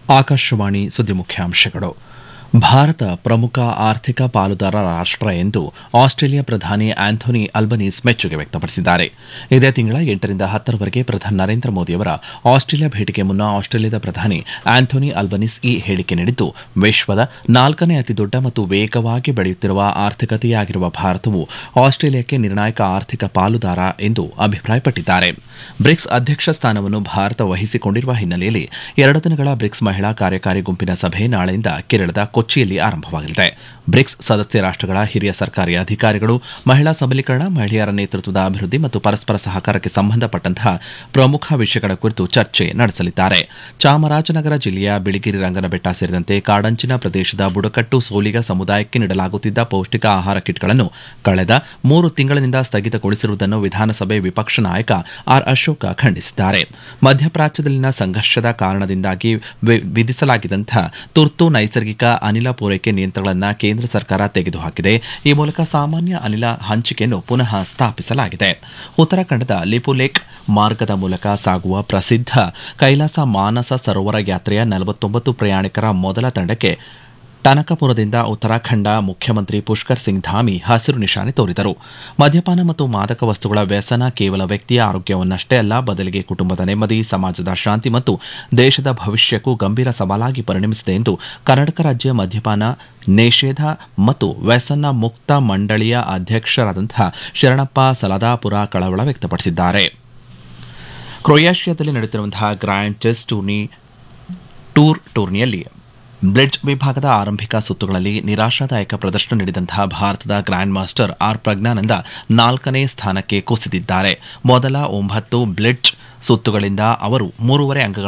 ಆಕಾಶವಾಣಿ ಸುದ್ದಿ ಮುಖ್ಯಾಂಶಗಳು ಭಾರತ ಪ್ರಮುಖ ಆರ್ಥಿಕ ಪಾಲುದಾರ ರಾಷ್ಟ ಎಂದು ಆಸ್ಟ್ರೇಲಿಯಾ ಪ್ರಧಾನಿ ಆಂಥೋನಿ ಅಲ್ಬನೀಸ್ ಮೆಚ್ಚುಗೆ ವ್ಯಕ್ತಪಡಿಸಿದ್ದಾರೆ ಇದೇ ತಿಂಗಳ ಎಂಟರಿಂದ ಹತ್ತರವರೆಗೆ ಪ್ರಧಾನಿ ನರೇಂದ್ರ ಮೋದಿಯವರ ಆಸ್ಟ್ರೇಲಿಯಾ ಭೇಟಿಗೆ ಮುನ್ನ ಆಸ್ಟ್ರೇಲಿಯಾದ ಪ್ರಧಾನಿ ಆಂಥೋನಿ ಅಲ್ಬನೀಸ್ ಈ ಹೇಳಿಕೆ ನೀಡಿದ್ದು ವಿಶ್ವದ ನಾಲ್ಕನೇ ಅತಿದೊಡ್ಡ ಮತ್ತು ವೇಗವಾಗಿ ಬೆಳೆಯುತ್ತಿರುವ ಆರ್ಥಿಕತೆಯಾಗಿರುವ ಭಾರತವು ಆಸ್ಟ್ರೇಲಿಯಾಕ್ಕೆ ನಿರ್ಣಾಯಕ ಆರ್ಥಿಕ ಪಾಲುದಾರ ಎಂದು ಅಭಿಪ್ರಾಯಪಟ್ಟಿದ್ದಾರೆ ಬ್ರಿಕ್ಸ್ ಅಧ್ಯಕ್ಷ ಸ್ಥಾನವನ್ನು ಭಾರತ ವಹಿಸಿಕೊಂಡಿರುವ ಹಿನ್ನೆಲೆಯಲ್ಲಿ ಎರಡು ದಿನಗಳ ಬ್ರಿಕ್ಸ್ ಮಹಿಳಾ ಕಾರ್ಯಕಾರಿ ಗುಂಪಿನ ಸಭೆ ನಾಳೆಯಿಂದ ಕೇರಳದ ಕೊಚ್ಚಿಯಲ್ಲಿ ಆರಂಭವಾಗಲಿದೆ ಬ್ರಿಕ್ಸ್ ಸದಸ್ಯ ರಾಷ್ಟಗಳ ಹಿರಿಯ ಸರ್ಕಾರಿ ಅಧಿಕಾರಿಗಳು ಮಹಿಳಾ ಸಬಲೀಕರಣ ಮಹಿಳೆಯರ ನೇತೃತ್ವದ ಅಭಿವೃದ್ಧಿ ಮತ್ತು ಪರಸ್ಪರ ಸಹಕಾರಕ್ಕೆ ಸಂಬಂಧಪಟ್ಟಂತಹ ಪ್ರಮುಖ ವಿಷಯಗಳ ಕುರಿತು ಚರ್ಚೆ ನಡೆಸಲಿದ್ದಾರೆ ಚಾಮರಾಜನಗರ ಜಿಲ್ಲೆಯ ಬಿಳಿಗಿರಿ ರಂಗನಬೆಟ್ಟ ಸೇರಿದಂತೆ ಕಾಡಂಚಿನ ಪ್ರದೇಶದ ಬುಡಕಟ್ಟು ಸೋಲಿಗ ಸಮುದಾಯಕ್ಕೆ ನೀಡಲಾಗುತ್ತಿದ್ದ ಪೌಷ್ಟಿಕ ಆಹಾರ ಕಿಟ್ಗಳನ್ನು ಕಳೆದ ಮೂರು ತಿಂಗಳಿನಿಂದ ಸ್ಥಗಿತಗೊಳಿಸಿರುವುದನ್ನು ವಿಧಾನಸಭೆ ವಿಪಕ್ಷ ನಾಯಕ ಆರ್ ಅಶೋಕ ಖಂಡಿಸಿದ್ದಾರೆ ಮಧ್ಯಪ್ರಾಚ್ಯದಲ್ಲಿನ ಸಂಘರ್ಷದ ಕಾರಣದಿಂದಾಗಿ ವಿಧಿಸಲಾಗಿದ್ದಂತಹ ತುರ್ತು ನೈಸರ್ಗಿಕ ಅನಿಲ ಪೂರೈಕೆ ನಿಯಂತ್ರಣಗಳನ್ನು ಕೇಂದ್ರ ಸರ್ಕಾರ ತೆಗೆದುಹಾಕಿದೆ ಈ ಮೂಲಕ ಸಾಮಾನ್ಯ ಅನಿಲ ಹಂಚಿಕೆಯನ್ನು ಪುನಃ ಸ್ಥಾಪಿಸಲಾಗಿದೆ ಉತ್ತರಾಖಂಡದ ಲಿಪುಲೇಕ್ ಮಾರ್ಗದ ಮೂಲಕ ಸಾಗುವ ಪ್ರಸಿದ್ಧ ಕೈಲಾಸ ಮಾನಸ ಸರೋವರ ಯಾತ್ರೆಯ ನಲವತ್ತೊಂಬತ್ತು ಪ್ರಯಾಣಿಕರ ಮೊದಲ ತಂಡಕ್ಕೆ ಟನಕಪುರದಿಂದ ಉತ್ತರಾಖಂಡ ಮುಖ್ಯಮಂತ್ರಿ ಪುಷ್ಕರ್ ಸಿಂಗ್ ಧಾಮಿ ಹಸಿರು ನಿಶಾನೆ ತೋರಿದರು ಮದ್ಯಪಾನ ಮತ್ತು ಮಾದಕ ವಸ್ತುಗಳ ವ್ಯಸನ ಕೇವಲ ವ್ಯಕ್ತಿಯ ಆರೋಗ್ಯವನ್ನಷ್ಟೇ ಅಲ್ಲ ಬದಲಿಗೆ ಕುಟುಂಬದ ನೆಮ್ಮದಿ ಸಮಾಜದ ಶಾಂತಿ ಮತ್ತು ದೇಶದ ಭವಿಷ್ಯಕ್ಕೂ ಗಂಭೀರ ಸವಾಲಾಗಿ ಪರಿಣಮಿಸಿದೆ ಎಂದು ಕರ್ನಾಟಕ ರಾಜ್ಯ ಮದ್ಯಪಾನ ನಿಷೇಧ ಮತ್ತು ವ್ಯಸನ ಮುಕ್ತ ಮಂಡಳಿಯ ಅಧ್ಯಕ್ಷರಾದಂತಹ ಶರಣಪ್ಪ ಸಲದಾಪುರ ಕಳವಳ ವ್ಯಕ್ತಪಡಿಸಿದ್ದಾರೆ ಕ್ರೊಯೇಷಿಯಾದಲ್ಲಿ ನಡೆಯುತ್ತಿರುವಂತಹ ಗ್ರ್ಯಾಂಡ್ ಚೆಸ್ ಟೂರ್ನಿ ಟೂರ್ ಟೂರ್ನಿಯಲ್ಲಿ ಬ್ಲಿಡ್ಜ್ ವಿಭಾಗದ ಆರಂಭಿಕ ಸುತ್ತುಗಳಲ್ಲಿ ನಿರಾಶಾದಾಯಕ ಪ್ರದರ್ಶನ ನೀಡಿದಂತಹ ಭಾರತದ ಗ್ರ್ಯಾಂಡ್ ಮಾಸ್ಟರ್ ಆರ್ ಪ್ರಜ್ಞಾನಂದ ನಾಲ್ಕನೇ ಸ್ಥಾನಕ್ಕೆ ಕುಸಿದಿದ್ದಾರೆ ಮೊದಲ ಒಂಬತ್ತು ಬ್ಲಿಡ್ಜ್ ಸುತ್ತುಗಳಿಂದ ಅವರು ಮೂರುವರೆ ಅಂಕಗಳ